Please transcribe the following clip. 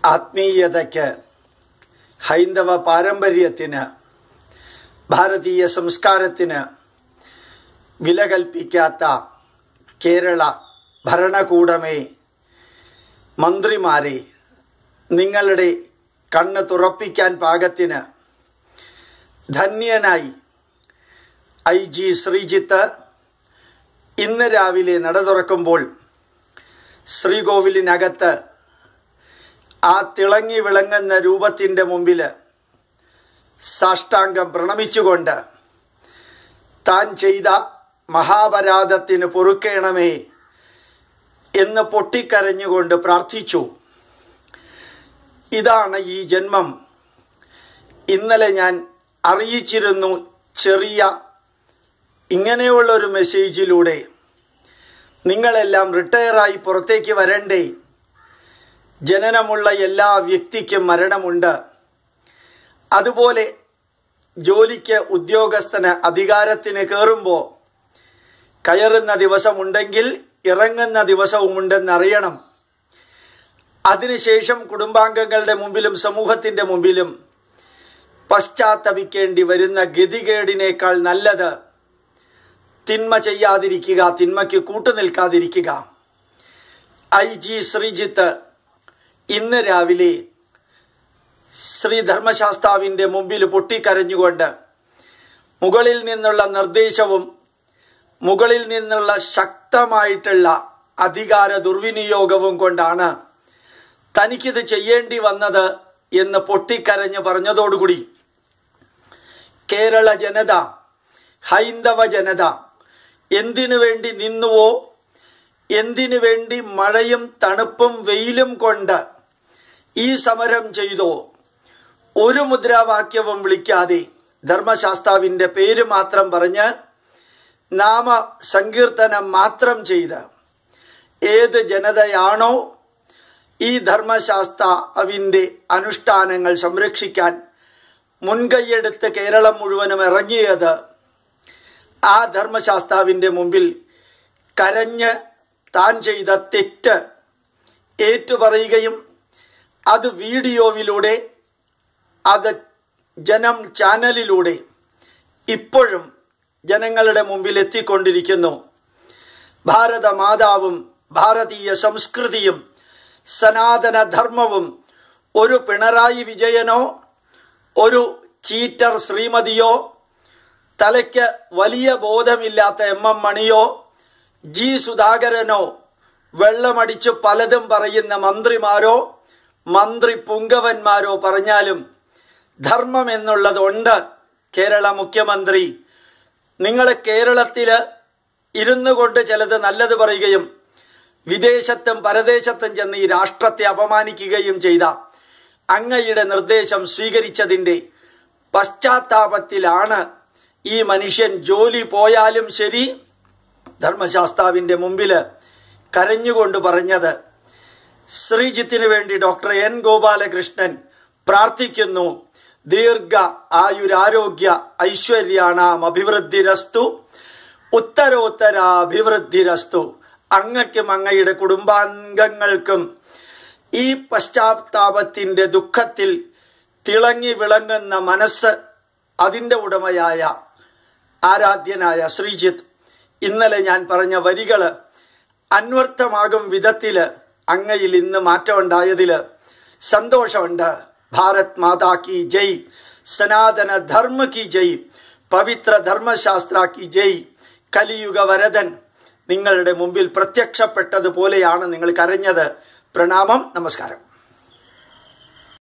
ആത്മീയതയ്ക്ക് ഹൈന്ദവ പാരമ്പര്യത്തിന് ഭാരതീയ സംസ്കാരത്തിന് വില കൽപ്പിക്കാത്ത കേരള ഭരണകൂടമേ മന്ത്രിമാരെ നിങ്ങളുടെ കണ്ണ് തുറപ്പിക്കാൻ പാകത്തിന് ധന്യനായി ഐ ജി ശ്രീജിത്ത് ഇന്ന് രാവിലെ നട തുറക്കുമ്പോൾ ശ്രീകോവിലിനകത്ത് ആ തിളങ്ങി വിളങ്ങുന്ന രൂപത്തിൻ്റെ മുമ്പിൽ സാഷ്ടാംഗം പ്രണമിച്ചുകൊണ്ട് താൻ ചെയ്ത മഹാപരാധത്തിന് പൊറുക്കേണമേ എന്ന് പൊട്ടിക്കരഞ്ഞുകൊണ്ട് പ്രാർത്ഥിച്ചു ഇതാണ് ഈ ജന്മം ഇന്നലെ ഞാൻ അറിയിച്ചിരുന്നു ചെറിയ ഇങ്ങനെയുള്ള ഒരു മെസ്സേജിലൂടെ നിങ്ങളെല്ലാം റിട്ടയറായി പുറത്തേക്ക് വരണ്ടേ ജനനമുള്ള എല്ലാ വ്യക്തിക്കും മരണമുണ്ട് അതുപോലെ ജോലിക്ക് ഉദ്യോഗസ്ഥന് അധികാരത്തിന് കയറുമ്പോൾ കയറുന്ന ദിവസമുണ്ടെങ്കിൽ ഇറങ്ങുന്ന ദിവസവുമുണ്ടെന്നറിയണം അതിനുശേഷം കുടുംബാംഗങ്ങളുടെ മുമ്പിലും സമൂഹത്തിന്റെ മുമ്പിലും പശ്ചാത്തപിക്കേണ്ടി വരുന്ന ഗതികേടിനേക്കാൾ നല്ലത് തിന്മ ചെയ്യാതിരിക്കുക തിന്മയ്ക്ക് കൂട്ടുനിൽക്കാതിരിക്കുക ഐ ജി ശ്രീജിത്ത് ഇന്ന് രാവിലെ ശ്രീ ധർമ്മശാസ്താവിന്റെ മുമ്പിൽ പൊട്ടിക്കരഞ്ഞുകൊണ്ട് മുകളിൽ നിന്നുള്ള നിർദ്ദേശവും മുകളിൽ നിന്നുള്ള ശക്തമായിട്ടുള്ള അധികാര ദുർവിനിയോഗവും കൊണ്ടാണ് തനിക്കിത് ചെയ്യേണ്ടി വന്നത് എന്ന് പൊട്ടിക്കരഞ്ഞ് പറഞ്ഞതോടുകൂടി കേരള ജനത ഹൈന്ദവ ജനത എന്തിനു വേണ്ടി നിന്നുവോ എന്തിനു വേണ്ടി മഴയും തണുപ്പും വെയിലും കൊണ്ട് ഈ സമരം ചെയ്തോ ഒരു മുദ്രാവാക്യവും വിളിക്കാതെ ധർമ്മശാസ്താവിന്റെ പേര് മാത്രം പറഞ്ഞ് നാമ സങ്കീർത്തനം മാത്രം ചെയ്ത് ഏത് ജനതയാണോ ഈ ധർമ്മശാസ്താവിൻ്റെ അനുഷ്ഠാനങ്ങൾ സംരക്ഷിക്കാൻ മുൻകൈയെടുത്ത് കേരളം മുഴുവനും ഇറങ്ങിയത് ആ ധർമ്മശാസ്താവിൻ്റെ മുമ്പിൽ കരഞ്ഞ് താൻ ചെയ്ത തെറ്റ് ഏറ്റുപറയുകയും അത് വീഡിയോയിലൂടെ അത് ജനം ചാനലിലൂടെ ഇപ്പോഴും ജനങ്ങളുടെ മുമ്പിൽ എത്തിക്കൊണ്ടിരിക്കുന്നു ഭാരത മാതാവും ഭാരതീയ സംസ്കൃതിയും സനാതന ധർമ്മവും ഒരു പിണറായി വിജയനോ ഒരു ചീറ്റർ ശ്രീമതിയോ തലയ്ക്ക് വലിയ ബോധമില്ലാത്ത എം എം മണിയോ ജി സുധാകരനോ വെള്ളമടിച്ചു പലതും പറയുന്ന മന്ത്രിമാരോ മന്ത്രി പുങ്കവന്മാരോ പറഞ്ഞാലും ധർമ്മം എന്നുള്ളതുണ്ട് കേരള മുഖ്യമന്ത്രി നിങ്ങൾ കേരളത്തില് ഇരുന്നു കൊണ്ട് ചിലത് നല്ലത് പറയുകയും വിദേശത്തും പരദേശത്തും ചെന്ന് ഈ രാഷ്ട്രത്തെ അപമാനിക്കുകയും ചെയ്ത അങ്ങയുടെ നിർദ്ദേശം സ്വീകരിച്ചതിൻ്റെ പശ്ചാത്താപത്തിലാണ് ഈ മനുഷ്യൻ ജോലി പോയാലും ശരി ധർമ്മശാസ്താവിന്റെ മുമ്പില് കരഞ്ഞുകൊണ്ട് പറഞ്ഞത് ശ്രീജിത്തിന് വേണ്ടി ഡോക്ടർ എൻ ഗോപാലകൃഷ്ണൻ പ്രാർത്ഥിക്കുന്നു ദീർഘ ആയുരാരോഗ്യ ഐശ്വര്യാണാം അഭിവൃദ്ധിരസ്തു ഉത്തരോത്തരാഭിവൃദ്ധിരസ്തു അങ്ങയ്ക്കും അങ്ങയുടെ കുടുംബാംഗങ്ങൾക്കും ഈ പശ്ചാത്താപത്തിന്റെ ദുഃഖത്തിൽ തിളങ്ങി വിളങ്ങുന്ന മനസ്സ് അതിൻ്റെ ഉടമയായ ആരാധ്യനായ ശ്രീജിത്ത് ഇന്നലെ ഞാൻ പറഞ്ഞ വരികള് അന്വർത്ഥമാകും വിധത്തില് അങ്ങയിൽ ഇന്ന് മാറ്റമുണ്ടായതില് സന്തോഷമുണ്ട് ഭാരത് മാതാ കി ജയ് സനാതന ധർമ്മ കി ജയ് പവിത്ര ധർമ്മശാസ്ത്ര കി ജയ് കലിയുഗ വരദൻ നിങ്ങളുടെ മുമ്പിൽ പ്രത്യക്ഷപ്പെട്ടതുപോലെയാണ് നിങ്ങൾ കരഞ്ഞത് പ്രണാമം നമസ്കാരം